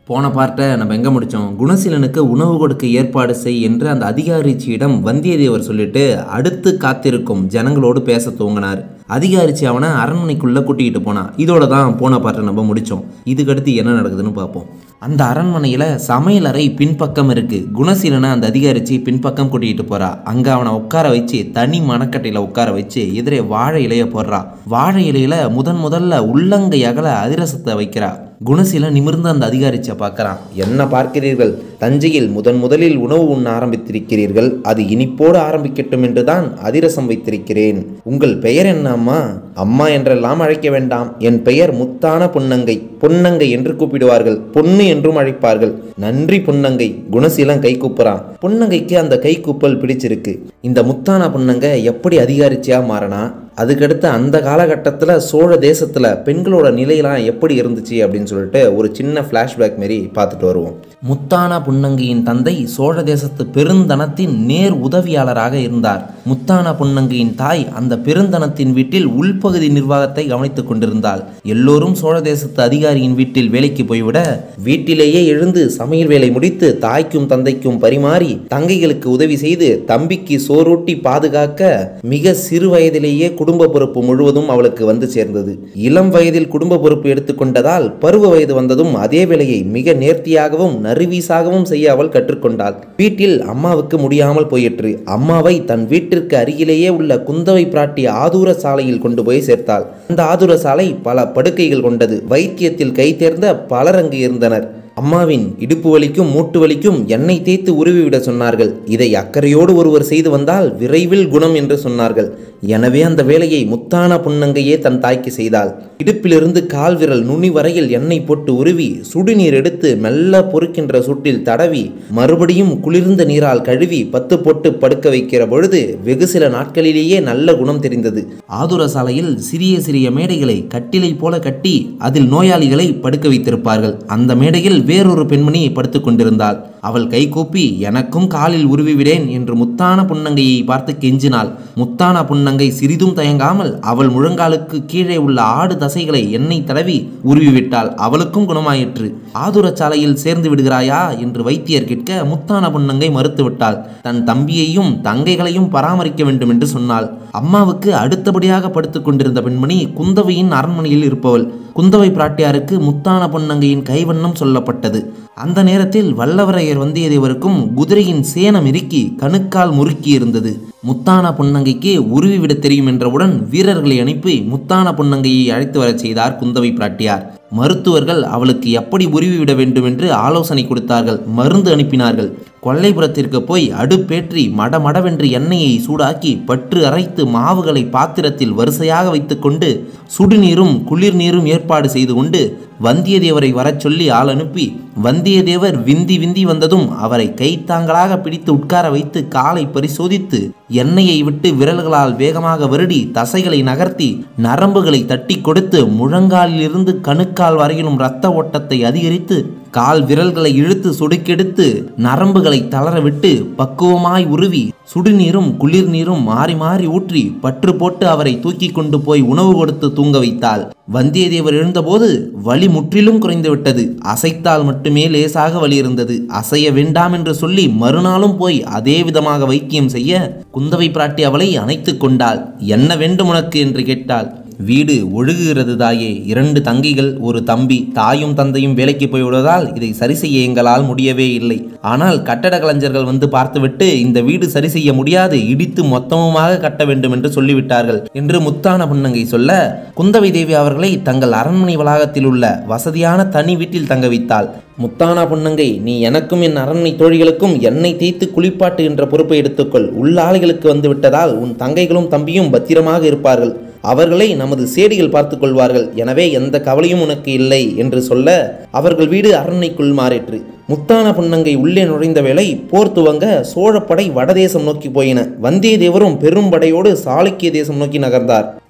போன பார்ட்டை நம்ம எங்கே முடித்தோம் குணசீலனுக்கு உணவு கொடுக்க ஏற்பாடு செய் என்று அந்த அதிகாரிச்சியிடம் வந்தியத்தேவர் சொல்லிட்டு அடுத்து காத்திருக்கும் ஜனங்களோடு பேச துவங்கினார் அதிகாரிச்சி அவனை அரண்மனைக்குள்ளே கூட்டிகிட்டு போனான் இதோட தான் போன பார்ட்டை நம்ம முடித்தோம் இதுக்கடுத்து என்ன நடக்குதுன்னு பார்ப்போம் அந்த அரண்மனையில் சமையலறை பின்பக்கம் இருக்கு குணசீலனை அந்த அதிகாரிச்சி பின்பக்கம் கூட்டிகிட்டு போறா அங்கே அவனை உட்கார வச்சு தனி மணக்கட்டையில் உட்கார வச்சு எதிரே வாழை இலைய போடுறா வாழை இலையில முதன் முதல்ல உள்ளங்கை அகல அதிரசத்தை வைக்கிறா குணசீலன் நிமிர்ந்து அந்த அதிகாரிச்சை பார்க்கறான் என்ன பார்க்கிறீர்கள் தஞ்சையில் முதன் முதலில் உணவு உண்ண ஆரம்பித்திருக்கிறீர்கள் அது இனிப்போடு ஆரம்பிக்கட்டும் என்றுதான் அதிரசம் வைத்திருக்கிறேன் உங்கள் பெயர் என்ன அம்மா அம்மா என்றெல்லாம் அழைக்க வேண்டாம் என் பெயர் முத்தான பொன்னங்கை பொன்னங்கை என்று கூப்பிடுவார்கள் பொன்னு என்றும் அழைப்பார்கள் நன்றி பொன்னங்கை குணசீலன் கை கூப்புறான் பொன்னங்கைக்கு அந்த கை கூப்பல் பிடிச்சிருக்கு இந்த முத்தான பொன்னங்க எப்படி அதிகாரிச்சியா மாறினா அதுக்கடுத்து அந்த காலகட்டத்தில் சோழ தேசத்தில் பெண்களோட நிலையெல்லாம் எப்படி இருந்துச்சு அப்படின்னு சொல்லிட்டு ஒரு சின்ன ஃப்ளாஷ்பேக் மாரி பார்த்துட்டு வருவோம் முத்தானா புன்னங்கியின் தந்தை சோழ தேசத்து பெருந்தனத்தின் நேர் உதவியாளராக இருந்தார் முத்தானா புன்னங்கியின் தாய் அந்த பெருந்தனத்தின் வீட்டில் உள்பகுதி நிர்வாகத்தை கவனித்துக் கொண்டிருந்தாள் எல்லோரும் சோழ தேசத்து அதிகாரியின் வீட்டில் வேலைக்கு போய்விட வீட்டிலேயே எழுந்து சமையல் வேலை முடித்து தாய்க்கும் தந்தைக்கும் பரிமாறி தங்கைகளுக்கு உதவி செய்து தம்பிக்கு சோறூட்டி பாதுகாக்க மிக சிறு வயதிலேயே குடும்ப பொறுப்பு முழுவதும் அவளுக்கு வந்து சேர்ந்தது இளம் வயதில் குடும்ப பொறுப்பு எடுத்துக்கொண்டதால் பருவ வயது வந்ததும் அதே வேலையை மிக நேர்த்தியாகவும் நறுவீசாகவும் செய்ய அவள் கற்றுக்கொண்டாள் வீட்டில் அம்மாவுக்கு முடியாமல் போயிற்று அம்மாவை தன் வீட்டிற்கு அருகிலேயே உள்ள குந்தவை பிராட்டி ஆதூர சாலையில் கொண்டு போய் சேர்த்தாள் அந்த ஆதூர சாலை பல படுக்கைகள் கொண்டது வைத்தியத்தில் கை தேர்ந்த பலர் அங்கு இருந்தனர் அம்மாவின் இடுப்பு வலிக்கும் மூட்டு வலிக்கும் எண்ணெய் தேய்த்து உருவிவிட சொன்னார்கள் இதை அக்கறையோடு ஒருவர் செய்து வந்தால் விரைவில் குணம் என்று சொன்னார்கள் எனவே அந்த வேலையை முத்தான புன்னங்கையே தன் தாய்க்கு செய்தாள் இடுப்பிலிருந்து கால் விரல் நுனி வரையில் எண்ணெய் போட்டு உருவி சுடுநீர் எடுத்து மெல்ல பொறுக்கின்ற சுட்டில் தடவி மறுபடியும் குளிர்ந்த நீரால் கழுவி பத்து போட்டு படுக்க வைக்கிற பொழுது வெகு சில நாட்களிலேயே நல்ல குணம் தெரிந்தது ஆதுர சாலையில் சிறிய சிறிய மேடைகளை கட்டிலை போல கட்டி அதில் நோயாளிகளை படுக்க வைத்திருப்பார்கள் அந்த மேடையில் வேறொரு பெண்மணி படுத்துக் கொண்டிருந்தாள் அவள் கைகூப்பி எனக்கும் காலில் உருவிவிடேன் என்று முத்தான புன்னங்கையை பார்த்து கெஞ்சினாள் முத்தான புன்னங்கை சிறிதும் தயங்காமல் அவள் முழங்காலுக்கு கீழே உள்ள ஆடு தசைகளை எண்ணெய் தடவி உருவிவிட்டாள் அவளுக்கும் குணமாயிற்று ஆதுரச் சாலையில் சேர்ந்து விடுகிறாயா என்று வைத்தியர் கேட்க முத்தான புன்னங்கை மறுத்துவிட்டாள் தன் தம்பியையும் தங்கைகளையும் பராமரிக்க வேண்டும் என்று சொன்னாள் அம்மாவுக்கு அடுத்தபடியாக படுத்துக் கொண்டிருந்த பெண்மணி குந்தவையின் அரண்மனையில் இருப்பவள் குந்தவை பிராட்டியாருக்கு முத்தான பொன்னங்கையின் கைவண்ணம் சொல்லப்பட்டது அந்த நேரத்தில் வல்லவரையர் வந்தியத்தேவருக்கும் குதிரையின் சேனம் இறுக்கி கணுக்கால் முறுக்கி இருந்தது முத்தான பொன்னங்கைக்கு உருவி விட தெரியும் என்றவுடன் வீரர்களை அனுப்பி முத்தான பொன்னங்கையை அழைத்து வரச் செய்தார் குந்தவை பிராட்டியார் மருத்துவர்கள் அவளுக்கு எப்படி உருவி விட வேண்டும் என்று ஆலோசனை கொடுத்தார்கள் மருந்து அனுப்பினார்கள் கொல்லைப்புறத்திற்கு போய் அடுப்பேற்றி மடமடவென்று எண்ணெயை சூடாக்கி பற்று அரைத்து மாவுகளை பாத்திரத்தில் வரிசையாக வைத்துக்கொண்டு சுடுநீரும் குளிர் நீரும் ஏற்பாடு செய்து கொண்டு வந்தியத்தேவரை வரச் சொல்லி ஆள் அனுப்பி வந்தியத்தேவர் விந்தி விந்தி வந்ததும் அவரை கைத்தாங்களாக பிடித்து உட்கார வைத்து காலை பரிசோதித்து எண்ணெயை விட்டு விரல்களால் வேகமாக வருடி தசைகளை நகர்த்தி நரம்புகளை தட்டி கொடுத்து முழங்காலிலிருந்து கணுக்கால் வரையிலும் இரத்த ஓட்டத்தை அதிகரித்து கால் விரல்களை இழுத்து சுடுக்கெடுத்து நரம்புகளை தளர விட்டு பக்குவமாய் உருவி சுடுநீரும் குளிர் நீரும் மாறி மாறி ஊற்றி பற்று போட்டு அவரை தூக்கி கொண்டு போய் உணவு கொடுத்து தூங்க வைத்தாள் வந்தியத்தேவர் எழுந்தபோது வலி முற்றிலும் குறைந்து விட்டது அசைத்தால் மட்டுமே லேசாக வலி இருந்தது அசைய வேண்டாம் என்று சொல்லி மறுநாளும் போய் அதே விதமாக வைத்தியம் செய்ய குந்தவை பிராட்டி அவளை அணைத்துக் கொண்டாள் என்ன வேண்டும் உனக்கு என்று கேட்டாள் வீடு ஒழுகுகிறது தாயே இரண்டு தங்கிகள் ஒரு தம்பி தாயும் தந்தையும் வேலைக்கு போய்விடுவதால் இதை சரி செய்ய எங்களால் முடியவே இல்லை ஆனால் கட்டட கலைஞர்கள் வந்து பார்த்துவிட்டு இந்த வீடு சரி செய்ய முடியாது இடித்து மொத்தமுமாக கட்ட வேண்டும் என்று சொல்லிவிட்டார்கள் என்று முத்தான புன்னங்கை சொல்ல குந்தவை தேவி அவர்களை தங்கள் அரண்மனை வளாகத்தில் உள்ள வசதியான தனி வீட்டில் தங்க வைத்தாள் முத்தானா புன்னங்கை நீ எனக்கும் என் அரண்மனை தோழிகளுக்கும் எண்ணெய் தேய்த்து குளிப்பாட்டுகின்ற பொறுப்பை எடுத்துக்கொள் உள்ள ஆளுகளுக்கு வந்து விட்டதால் உன் தங்கைகளும் தம்பியும் பத்திரமாக இருப்பார்கள் அவர்களை நமது சேடிகள் பார்த்துக் கொள்வார்கள் எனவே எந்த கவலையும் உனக்கு இல்லை என்று சொல்ல அவர்கள் வீடு அரண்மனைக்குள் மாறிற்று முத்தான புன்னங்கை உள்ளே நுழைந்த வேளை போர் துவங்க சோழப்படை வடதேசம் நோக்கி போயின வந்தியத்தேவரும் பெரும் படையோடு சாளுக்கிய தேசம் நோக்கி நகர்ந்தார்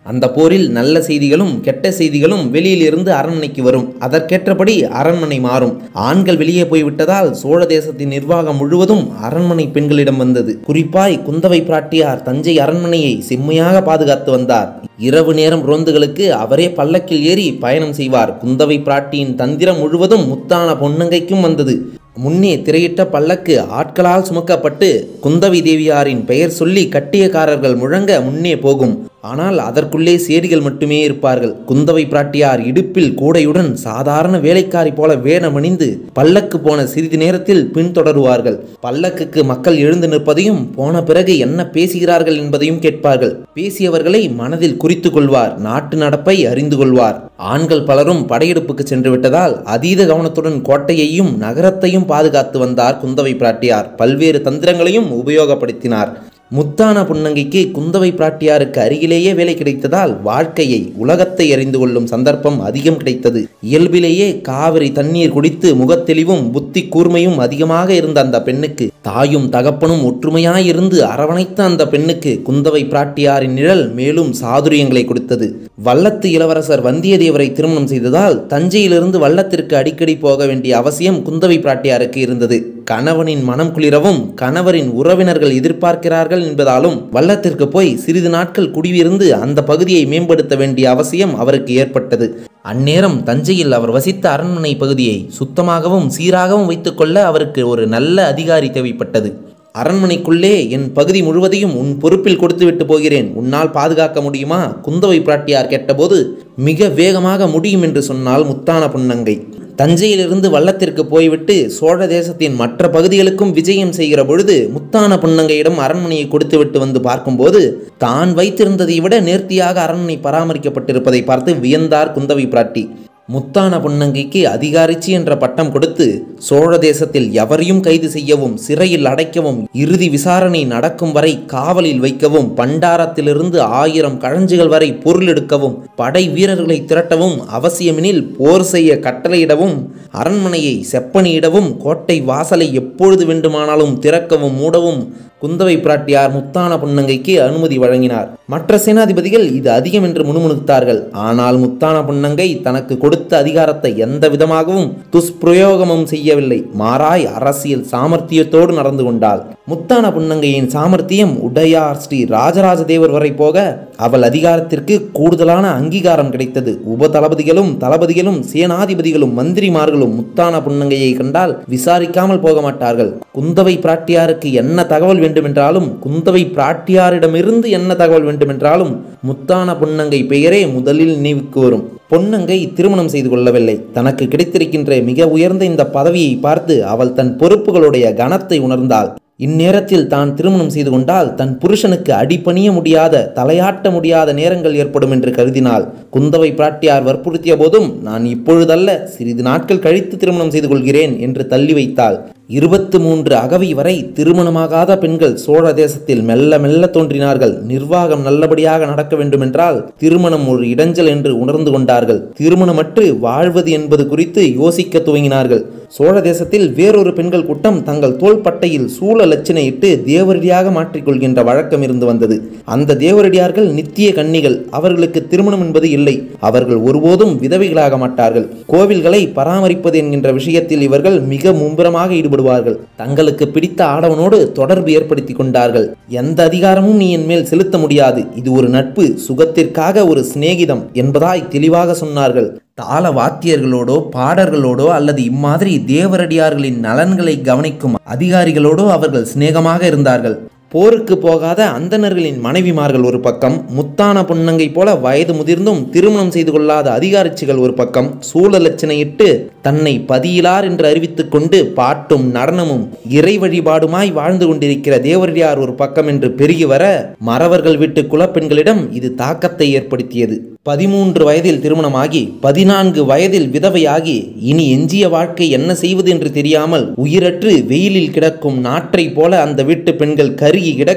அந்த போரில் நல்ல செய்திகளும் கெட்ட செய்திகளும் வெளியிலிருந்து அரண்மனைக்கு வரும் அதற்கேற்றபடி அரண்மனை மாறும் ஆண்கள் வெளியே போய்விட்டதால் சோழ தேசத்தின் நிர்வாகம் முழுவதும் அரண்மனை பெண்களிடம் வந்தது குறிப்பாய் குந்தவை பிராட்டியார் தஞ்சை அரண்மனையை செம்மையாக பாதுகாத்து வந்தார் இரவு நேரம் ரோந்துகளுக்கு அவரே பல்லக்கில் ஏறி பயணம் செய்வார் குந்தவை பிராட்டியின் தந்திரம் முழுவதும் முத்தான பொன்னங்கைக்கும் வந்தது முன்னே திரையிட்ட பல்லக்கு ஆட்களால் சுமக்கப்பட்டு குந்தவி தேவியாரின் பெயர் சொல்லி கட்டியக்காரர்கள் முழங்க முன்னே போகும் ஆனால் அதற்குள்ளே சேடிகள் மட்டுமே இருப்பார்கள் குந்தவை பிராட்டியார் இடுப்பில் கூடையுடன் சாதாரண வேலைக்காரி போல வேடமணிந்து பல்லக்கு போன சிறிது நேரத்தில் பின்தொடருவார்கள் பல்லக்குக்கு மக்கள் எழுந்து நிற்பதையும் போன பிறகு என்ன பேசுகிறார்கள் என்பதையும் கேட்பார்கள் பேசியவர்களை மனதில் குறித்து கொள்வார் நாட்டு நடப்பை அறிந்து கொள்வார் ஆண்கள் பலரும் படையெடுப்புக்கு சென்று விட்டதால் அதீத கவனத்துடன் கோட்டையையும் நகரத்தையும் பாதுகாத்து வந்தார் குந்தவை பிராட்டியார் பல்வேறு தந்திரங்களையும் உபயோகப்படுத்தினார் முத்தான புன்னங்கைக்கு குந்தவை பிராட்டியாருக்கு அருகிலேயே வேலை கிடைத்ததால் வாழ்க்கையை உலகத்தை அறிந்து கொள்ளும் சந்தர்ப்பம் அதிகம் கிடைத்தது இயல்பிலேயே காவிரி தண்ணீர் குடித்து முகத்தெளிவும் புத்தி கூர்மையும் அதிகமாக இருந்த அந்த பெண்ணுக்கு தாயும் தகப்பனும் ஒற்றுமையாயிருந்து அரவணைத்த அந்த பெண்ணுக்கு குந்தவை பிராட்டியாரின் நிழல் மேலும் சாதுரியங்களை கொடுத்தது வல்லத்து இளவரசர் வந்தியத்தேவரை திருமணம் செய்ததால் தஞ்சையிலிருந்து வல்லத்திற்கு அடிக்கடி போக வேண்டிய அவசியம் குந்தவை பிராட்டியாருக்கு இருந்தது கணவனின் மனம் குளிரவும் கணவரின் உறவினர்கள் எதிர்பார்க்கிறார்கள் என்பதாலும் வல்லத்திற்கு போய் சிறிது நாட்கள் குடியிருந்து அந்த பகுதியை மேம்படுத்த வேண்டிய அவசியம் அவருக்கு ஏற்பட்டது அந்நேரம் தஞ்சையில் அவர் வசித்த அரண்மனை பகுதியை சுத்தமாகவும் சீராகவும் வைத்துக்கொள்ள அவருக்கு ஒரு நல்ல அதிகாரி தேவைப்பட்டது அரண்மனைக்குள்ளே என் பகுதி முழுவதையும் உன் பொறுப்பில் கொடுத்துவிட்டு போகிறேன் உன்னால் பாதுகாக்க முடியுமா குந்தவை பிராட்டியார் கேட்டபோது மிக வேகமாக முடியும் என்று சொன்னால் முத்தான புன்னங்கை தஞ்சையிலிருந்து வல்லத்திற்கு போய்விட்டு சோழ தேசத்தின் மற்ற பகுதிகளுக்கும் விஜயம் செய்கிற பொழுது முத்தான புன்னங்கையிடம் அரண்மனையை கொடுத்துவிட்டு வந்து பார்க்கும்போது தான் வைத்திருந்ததை விட நேர்த்தியாக அரண்மனை பராமரிக்கப்பட்டிருப்பதை பார்த்து வியந்தார் குந்தவை பிராட்டி முத்தான பொன்னங்கைக்கு அதிகாரிச்சி என்ற பட்டம் கொடுத்து சோழ தேசத்தில் எவரையும் கைது செய்யவும் சிறையில் அடைக்கவும் இறுதி விசாரணை நடக்கும் வரை காவலில் வைக்கவும் பண்டாரத்திலிருந்து ஆயிரம் கழஞ்சுகள் வரை பொருள் எடுக்கவும் படை வீரர்களை திரட்டவும் அவசியமெனில் போர் செய்ய கட்டளையிடவும் அரண்மனையை செப்பனியிடவும் கோட்டை வாசலை எப்பொழுது வேண்டுமானாலும் திறக்கவும் மூடவும் குந்தவை பிராட்டியார் முத்தான பொன்னங்கைக்கு அனுமதி வழங்கினார் மற்ற சேனாதிபதிகள் இது அதிகம் என்று முணுமுணுத்தார்கள் ஆனால் முத்தான பொன்னங்கை தனக்கு கொடுத்த அதிகாரத்தை எந்த விதமாகவும் துஷ்பிரயோகமும் செய்யவில்லை மாறாய் அரசியல் சாமர்த்தியத்தோடு நடந்து கொண்டாள் முத்தான புன்னங்கையின் சாமர்த்தியம் உடையார் ஸ்ரீ ராஜராஜ தேவர் வரை போக அவள் அதிகாரத்திற்கு கூடுதலான அங்கீகாரம் கிடைத்தது உப தளபதிகளும் தளபதிகளும் சேனாதிபதிகளும் மந்திரிமார்களும் முத்தான புன்னங்கையை கண்டால் விசாரிக்காமல் போக மாட்டார்கள் குந்தவை பிராட்டியாருக்கு என்ன தகவல் வேண்டுமென்றாலும் குந்தவை பிராட்டியாரிடமிருந்து என்ன தகவல் வேண்டுமென்றாலும் முத்தான பொன்னங்கை பெயரே முதலில் நினைவுக்கு வரும் பொன்னங்கை திருமணம் செய்து கொள்ளவில்லை தனக்கு கிடைத்திருக்கின்ற மிக உயர்ந்த இந்த பதவியை பார்த்து அவள் தன் பொறுப்புகளுடைய கனத்தை உணர்ந்தாள் இந்நேரத்தில் தான் திருமணம் செய்து கொண்டால் தன் புருஷனுக்கு அடிபணிய முடியாத தலையாட்ட முடியாத நேரங்கள் ஏற்படும் என்று கருதினாள் குந்தவை பிராட்டியார் வற்புறுத்திய போதும் நான் இப்பொழுதல்ல சிறிது நாட்கள் கழித்து திருமணம் செய்து கொள்கிறேன் என்று தள்ளி வைத்தாள் இருபத்து மூன்று அகவை வரை திருமணமாகாத பெண்கள் சோழ தேசத்தில் மெல்ல மெல்ல தோன்றினார்கள் நிர்வாகம் நல்லபடியாக நடக்க வேண்டுமென்றால் திருமணம் ஒரு இடைஞ்சல் என்று உணர்ந்து கொண்டார்கள் திருமணமற்று வாழ்வது என்பது குறித்து யோசிக்க துவங்கினார்கள் சோழ தேசத்தில் வேறொரு பெண்கள் கூட்டம் தங்கள் தோள்பட்டையில் சூழ லட்சணையிட்டு தேவரடியாக மாற்றிக்கொள்கின்ற வழக்கம் இருந்து வந்தது அந்த தேவரடியார்கள் நித்திய கன்னிகள் அவர்களுக்கு திருமணம் என்பது இல்லை அவர்கள் ஒருபோதும் விதவைகளாக மாட்டார்கள் கோவில்களை பராமரிப்பது என்கின்ற விஷயத்தில் இவர்கள் மிக மும்புறமாக ஈடுபடுவார்கள் தங்களுக்கு பிடித்த ஆடவனோடு தொடர்பு ஏற்படுத்தி கொண்டார்கள் எந்த அதிகாரமும் நீ என் மேல் செலுத்த முடியாது இது ஒரு நட்பு சுகத்திற்காக ஒரு சிநேகிதம் என்பதாய் தெளிவாக சொன்னார்கள் தாள வாத்தியர்களோடோ பாடர்களோடோ அல்லது இம்மாதிரி தேவரடியார்களின் நலன்களை கவனிக்கும் அதிகாரிகளோடோ அவர்கள் சிநேகமாக இருந்தார்கள் போருக்கு போகாத அந்தணர்களின் மனைவிமார்கள் ஒரு பக்கம் முத்தான பொன்னங்கை போல வயது முதிர்ந்தும் திருமணம் செய்து கொள்ளாத அதிகாரிச்சிகள் ஒரு பக்கம் சூழலட்சணையிட்டு தன்னை பதியிலார் என்று அறிவித்துக் கொண்டு பாட்டும் நடனமும் இறை வழிபாடுமாய் வாழ்ந்து கொண்டிருக்கிற தேவரடியார் ஒரு பக்கம் என்று பெருகி வர மறவர்கள் வீட்டு குலப்பெண்களிடம் இது தாக்கத்தை ஏற்படுத்தியது பதிமூன்று வயதில் திருமணமாகி பதினான்கு வயதில் விதவையாகி இனி எஞ்சிய வாழ்க்கை என்ன செய்வது என்று தெரியாமல் உயிரற்று வெயிலில் கிடக்கும் நாற்றை போல அந்த வீட்டு பெண்கள் கருகி கிடக்க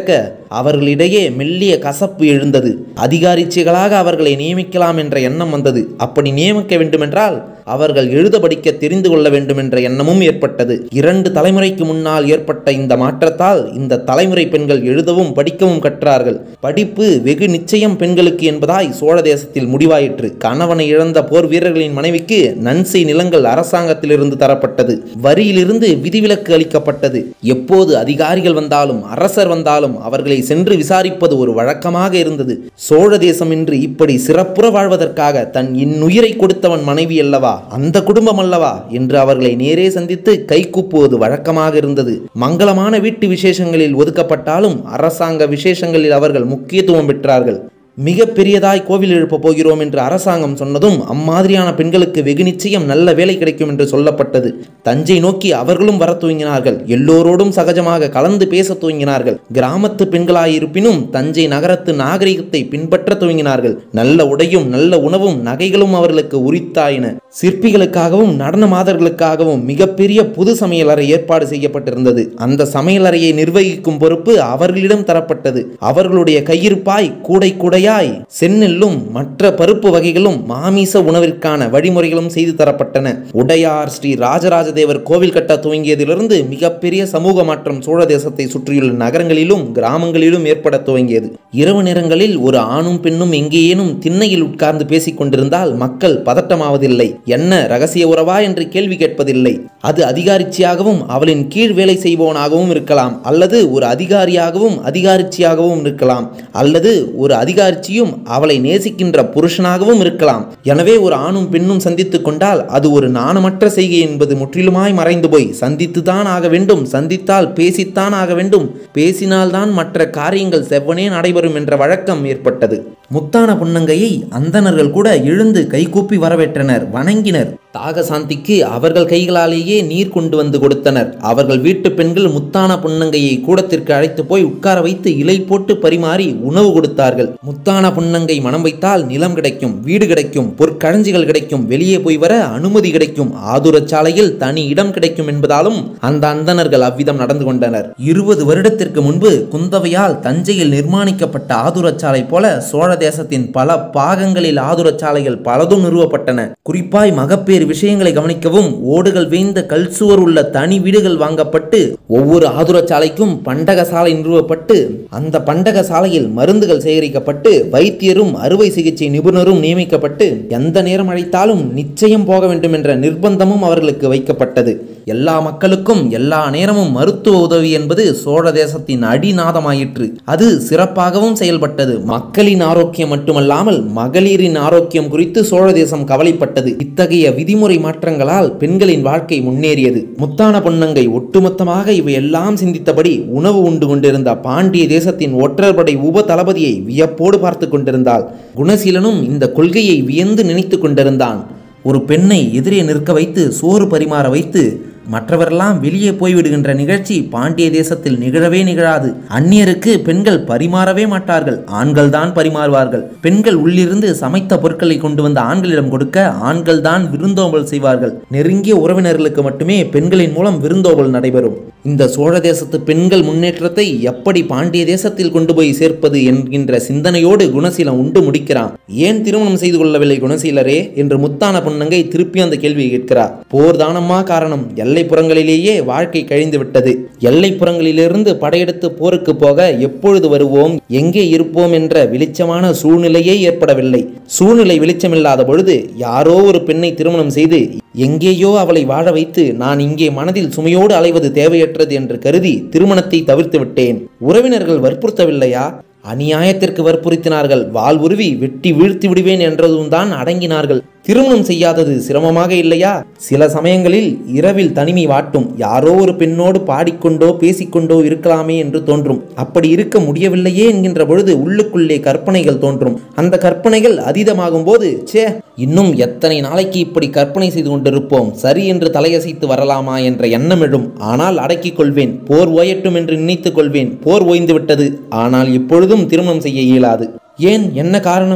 அவர்களிடையே மெல்லிய கசப்பு எழுந்தது அதிகாரிச்சிகளாக அவர்களை நியமிக்கலாம் என்ற எண்ணம் வந்தது அப்படி நியமிக்க வேண்டுமென்றால் அவர்கள் எழுத படிக்க தெரிந்து கொள்ள வேண்டும் என்ற எண்ணமும் ஏற்பட்டது இரண்டு தலைமுறைக்கு முன்னால் ஏற்பட்ட இந்த மாற்றத்தால் இந்த தலைமுறை பெண்கள் எழுதவும் படிக்கவும் கற்றார்கள் படிப்பு வெகு நிச்சயம் பெண்களுக்கு என்பதாய் சோழ தேசத்தில் முடிவாயிற்று கணவனை இழந்த போர் வீரர்களின் மனைவிக்கு நன்சை நிலங்கள் அரசாங்கத்திலிருந்து தரப்பட்டது வரியிலிருந்து விதிவிலக்கு அளிக்கப்பட்டது எப்போது அதிகாரிகள் வந்தாலும் அரசர் வந்தாலும் அவர்களை சென்று விசாரிப்பது ஒரு வழக்கமாக இருந்தது சோழ தேசம் இன்று இப்படி சிறப்புற வாழ்வதற்காக தன் இன்னுயிரை கொடுத்தவன் மனைவி அல்லவா அந்த குடும்பம் அல்லவா என்று அவர்களை நேரே சந்தித்து கைகூப்புவது வழக்கமாக இருந்தது மங்களமான வீட்டு விசேஷங்களில் ஒதுக்கப்பட்டாலும் அரசாங்க விசேஷங்களில் அவர்கள் முக்கியத்துவம் பெற்றார்கள் மிக பெரியதாய் கோவில் எழுப்பப் போகிறோம் என்று அரசாங்கம் சொன்னதும் அம்மாதிரியான பெண்களுக்கு வெகு நிச்சயம் நல்ல வேலை கிடைக்கும் என்று சொல்லப்பட்டது தஞ்சை நோக்கி அவர்களும் வரத் துவங்கினார்கள் எல்லோரோடும் சகஜமாக கலந்து பேசத் துவங்கினார்கள் கிராமத்து பெண்களாயிருப்பினும் தஞ்சை நகரத்து நாகரிகத்தை பின்பற்றத் துவங்கினார்கள் நல்ல உடையும் நல்ல உணவும் நகைகளும் அவர்களுக்கு உரித்தாயின சிற்பிகளுக்காகவும் நடன மாதர்களுக்காகவும் மிகப்பெரிய புது சமையலறை ஏற்பாடு செய்யப்பட்டிருந்தது அந்த சமையலறையை நிர்வகிக்கும் பொறுப்பு அவர்களிடம் தரப்பட்டது அவர்களுடைய கையிருப்பாய் கூடை கூடையாய் செந்நெல்லும் மற்ற பருப்பு வகைகளும் மாமிச உணவிற்கான வழிமுறைகளும் செய்து தரப்பட்டன உடையார் ஸ்ரீ ராஜராஜ தேவர் கோவில் கட்ட துவங்கியதிலிருந்து மிகப்பெரிய சமூக மாற்றம் சோழ தேசத்தை சுற்றியுள்ள நகரங்களிலும் கிராமங்களிலும் ஏற்பட துவங்கியது இரவு நேரங்களில் ஒரு ஆணும் பெண்ணும் எங்கேயேனும் திண்ணையில் உட்கார்ந்து பேசிக் கொண்டிருந்தால் மக்கள் பதட்டமாவதில்லை என்ன ரகசிய உறவா என்று கேள்வி கேட்பதில்லை அது அதிகாரிச்சியாகவும் அவளின் கீழ் வேலை செய்பவனாகவும் இருக்கலாம் அல்லது ஒரு அதிகாரியாகவும் அதிகாரிச்சியாகவும் இருக்கலாம் அல்லது ஒரு அதிகாரிச்சியும் அவளை நேசிக்கின்ற புருஷனாகவும் இருக்கலாம் எனவே ஒரு ஆணும் பெண்ணும் சந்தித்துக் கொண்டால் அது ஒரு நாணமற்ற செய்கை என்பது முற்றிலுமாய் மறைந்து போய் சந்தித்துதான் ஆக வேண்டும் சந்தித்தால் பேசித்தான் ஆக வேண்டும் பேசினால்தான் மற்ற காரியங்கள் செவ்வனே நடைபெறும் என்ற வழக்கம் ஏற்பட்டது முத்தான புன்னங்கையை அந்தணர்கள் கூட எழுந்து கைகூப்பி வரவேற்றனர் வணங்கினர் தாகசாந்திக்கு அவர்கள் கைகளாலேயே நீர் கொண்டு வந்து கொடுத்தனர் அவர்கள் வீட்டு பெண்கள் முத்தான புன்னங்கையை கூடத்திற்கு அழைத்து போய் உட்கார வைத்து இலை போட்டு பரிமாறி உணவு கொடுத்தார்கள் முத்தான புன்னங்கை மனம் வைத்தால் நிலம் கிடைக்கும் வீடு கிடைக்கும் பொற்களஞ்சிகள் கிடைக்கும் வெளியே போய் வர அனுமதி கிடைக்கும் ஆதுரச் சாலையில் தனி இடம் கிடைக்கும் என்பதாலும் அந்த அந்தணர்கள் அவ்விதம் நடந்து கொண்டனர் இருபது வருடத்திற்கு முன்பு குந்தவையால் தஞ்சையில் நிர்மாணிக்கப்பட்ட ஆதுரச்சாலை போல சோழ தேசத்தின் பல பாகங்களில் ஆதுரச்சாலைகள் பலதும் நிறுவப்பட்டன குறிப்பாய் மகப்பேறு விஷயங்களை கவனிக்கவும் ஓடுகள் வேய்ந்த கல் சுவர் உள்ள தனி வீடுகள் வாங்கப்பட்டு ஒவ்வொரு ஆதுரச்சாலைக்கும் பண்டக சாலை நிறுவப்பட்டு அந்த பண்டக சாலையில் மருந்துகள் சேகரிக்கப்பட்டு வைத்தியரும் அறுவை சிகிச்சை நிபுணரும் நியமிக்கப்பட்டு எந்த நேரம் அழைத்தாலும் நிச்சயம் போக வேண்டும் என்ற நிர்பந்தமும் அவர்களுக்கு வைக்கப்பட்டது எல்லா மக்களுக்கும் எல்லா நேரமும் மருத்துவ உதவி என்பது சோழ தேசத்தின் அடிநாதமாயிற்று அது சிறப்பாகவும் செயல்பட்டது மக்களின் ஆரோக்கியம் மட்டுமல்லாமல் மகளிரின் ஆரோக்கியம் குறித்து சோழ தேசம் கவலைப்பட்டது இத்தகைய விதிமுறை மாற்றங்களால் பெண்களின் வாழ்க்கை முன்னேறியது முத்தான பொன்னங்கை ஒட்டுமொத்தமாக இவையெல்லாம் சிந்தித்தபடி உணவு உண்டு கொண்டிருந்த பாண்டிய தேசத்தின் ஒற்றற்படை உப தளபதியை வியப்போடு பார்த்து கொண்டிருந்தாள் குணசீலனும் இந்த கொள்கையை வியந்து நினைத்து கொண்டிருந்தான் ஒரு பெண்ணை எதிரே நிற்க வைத்து சோறு பரிமாற வைத்து மற்றவரெல்லாம் வெளியே போய்விடுகின்ற நிகழ்ச்சி பாண்டிய தேசத்தில் நிகழவே நிகழாது அந்நியருக்கு பெண்கள் பரிமாறவே மாட்டார்கள் ஆண்கள் தான் பரிமாறுவார்கள் பெண்கள் உள்ளிருந்து சமைத்த பொருட்களை கொண்டு வந்த ஆண்களிடம் கொடுக்க ஆண்கள் தான் விருந்தோம்பல் செய்வார்கள் நெருங்கிய உறவினர்களுக்கு மட்டுமே பெண்களின் மூலம் விருந்தோம்பல் நடைபெறும் இந்த சோழ தேசத்து பெண்கள் முன்னேற்றத்தை எப்படி பாண்டிய தேசத்தில் கொண்டு போய் சேர்ப்பது என்கின்ற சிந்தனையோடு குணசீலம் உண்டு முடிக்கிறான் ஏன் திருமணம் செய்து கொள்ளவில்லை குணசீலரே என்று முத்தான பொன்னங்கை திருப்பி அந்த கேள்வியை கேட்கிறார் போர் தானமா காரணம் எல்லைப்புறங்களிலேயே வாழ்க்கை கழிந்து விட்டது எல்லைப்புறங்களிலிருந்து படையெடுத்து போருக்கு போக எப்பொழுது வருவோம் எங்கே இருப்போம் என்ற வெளிச்சமான சூழ்நிலையே ஏற்படவில்லை சூழ்நிலை வெளிச்சமில்லாத பொழுது யாரோ ஒரு பெண்ணை திருமணம் செய்து எங்கேயோ அவளை வாழ வைத்து நான் இங்கே மனதில் சுமையோடு அலைவது தேவையற்றது என்று கருதி திருமணத்தை தவிர்த்து விட்டேன் உறவினர்கள் வற்புறுத்தவில்லையா அநியாயத்திற்கு வற்புறுத்தினார்கள் வாள் உருவி வெட்டி வீழ்த்தி விடுவேன் என்றதும் தான் அடங்கினார்கள் திருமணம் செய்யாதது சிரமமாக இல்லையா சில சமயங்களில் இரவில் தனிமை வாட்டும் யாரோ ஒரு பெண்ணோடு பாடிக்கொண்டோ பேசிக்கொண்டோ இருக்கலாமே என்று தோன்றும் அப்படி இருக்க முடியவில்லையே என்கின்ற பொழுது உள்ளுக்குள்ளே கற்பனைகள் தோன்றும் அந்த கற்பனைகள் அதீதமாகும் போது சே இன்னும் எத்தனை நாளைக்கு இப்படி கற்பனை செய்து கொண்டிருப்போம் சரி என்று தலையசைத்து வரலாமா என்ற எண்ணம் எழும் ஆனால் அடக்கிக் கொள்வேன் போர் ஓயட்டும் என்று நினைத்துக் கொள்வேன் போர் ஓய்ந்து விட்டது ஆனால் இப்பொழுதும் திருமணம் செய்ய இயலாது ஏன் என்ன காரணம்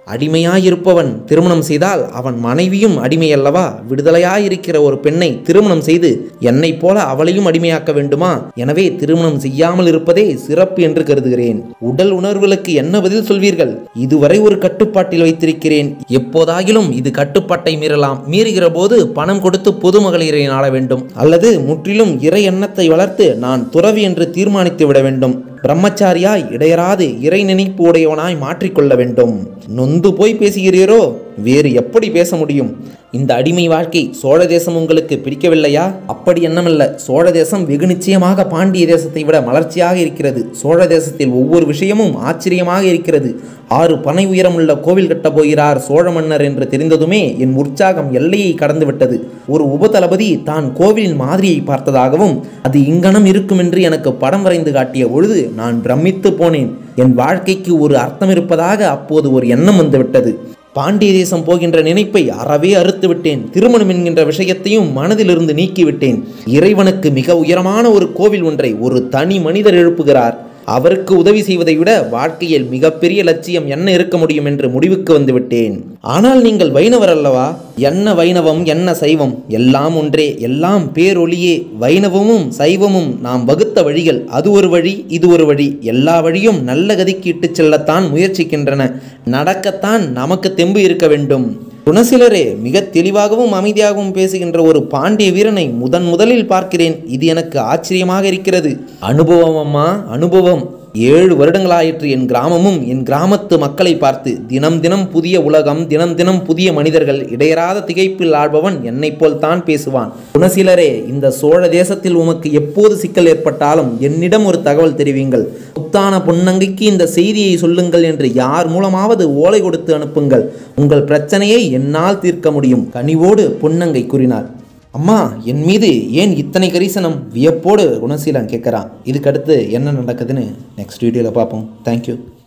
அடிமையாயிருப்பவன் திருமணம் செய்தால் அவன் மனைவியும் அடிமை அல்லவா விடுதலையாயிருக்கிற ஒரு பெண்ணை திருமணம் செய்து என்னைப் போல அவளையும் அடிமையாக்க வேண்டுமா எனவே திருமணம் செய்யாமல் இருப்பதே சிறப்பு என்று கருதுகிறேன் உடல் உணர்வுகளுக்கு என்ன பதில் சொல்வீர்கள் இதுவரை ஒரு கட்டுப்பாட்டில் வைத்திருக்கிறேன் எப்போதாகிலும் இது கட்டுப்பாட்டை மீறலாம் மீறுகிற போது பணம் கொடுத்து பொது மகளிரை நாட வேண்டும் அல்லது முற்றிலும் இறை எண்ணத்தை வளர்த்து நான் துறவி என்று தீர்மானித்து விட வேண்டும் பிரம்மச்சாரியாய் இடையராது இறை நினைப்பு உடையவனாய் மாற்றிக்கொள்ள வேண்டும் நொந்து போய் பேசுகிறீரோ வேறு எப்படி பேச முடியும் இந்த அடிமை வாழ்க்கை சோழ தேசம் உங்களுக்கு பிடிக்கவில்லையா அப்படி எண்ணமல்ல சோழ தேசம் வெகு நிச்சயமாக பாண்டிய தேசத்தை விட மலர்ச்சியாக இருக்கிறது சோழ தேசத்தில் ஒவ்வொரு விஷயமும் ஆச்சரியமாக இருக்கிறது ஆறு பனை உயரமுள்ள கோவில் கட்டப் போகிறார் சோழ மன்னர் என்று தெரிந்ததுமே என் உற்சாகம் எல்லையை கடந்து விட்டது ஒரு உபதளபதி தான் கோவிலின் மாதிரியை பார்த்ததாகவும் அது இங்கனம் இருக்கும் என்று எனக்கு படம் வரைந்து காட்டிய பொழுது நான் பிரமித்து போனேன் என் வாழ்க்கைக்கு ஒரு அர்த்தம் இருப்பதாக அப்போது ஒரு எண்ணம் வந்துவிட்டது பாண்டிய தேசம் போகின்ற நினைப்பை அறவே அறுத்து விட்டேன் திருமணம் என்கின்ற விஷயத்தையும் மனதிலிருந்து நீக்கிவிட்டேன் இறைவனுக்கு மிக உயரமான ஒரு கோவில் ஒன்றை ஒரு தனி மனிதர் எழுப்புகிறார் அவருக்கு உதவி செய்வதை விட வாழ்க்கையில் மிகப்பெரிய லட்சியம் என்ன இருக்க முடியும் என்று முடிவுக்கு வந்து விட்டேன் ஆனால் நீங்கள் வைணவர் அல்லவா என்ன வைணவம் என்ன சைவம் எல்லாம் ஒன்றே எல்லாம் பேரொளியே வைணவமும் சைவமும் நாம் வகுத்த வழிகள் அது ஒரு வழி இது ஒரு வழி எல்லா வழியும் நல்ல கதிக்கு இட்டுச் செல்லத்தான் முயற்சிக்கின்றன நடக்கத்தான் நமக்கு தெம்பு இருக்க வேண்டும் குணசிலரே மிக தெளிவாகவும் அமைதியாகவும் பேசுகின்ற ஒரு பாண்டிய வீரனை முதன் முதலில் பார்க்கிறேன் இது எனக்கு ஆச்சரியமாக இருக்கிறது அனுபவம் அம்மா அனுபவம் ஏழு வருடங்களாயிற்று என் கிராமமும் என் கிராமத்து மக்களை பார்த்து தினம் தினம் புதிய உலகம் தினம் தினம் புதிய மனிதர்கள் இடையராத திகைப்பில் ஆள்பவன் என்னைப் போல் தான் பேசுவான் குணசீலரே இந்த சோழ தேசத்தில் உமக்கு எப்போது சிக்கல் ஏற்பட்டாலும் என்னிடம் ஒரு தகவல் தெரிவிங்கள் புத்தான பொன்னங்கைக்கு இந்த செய்தியை சொல்லுங்கள் என்று யார் மூலமாவது ஓலை கொடுத்து அனுப்புங்கள் உங்கள் பிரச்சனையை என்னால் தீர்க்க முடியும் கனிவோடு பொன்னங்கை கூறினார் அம்மா என் மீது ஏன் இத்தனை கரிசனம் வியப்போடு குணசீலன் கேட்குறான் இதுக்கடுத்து என்ன நடக்குதுன்னு நெக்ஸ்ட் வீடியோவில் பார்ப்போம் தேங்க்யூ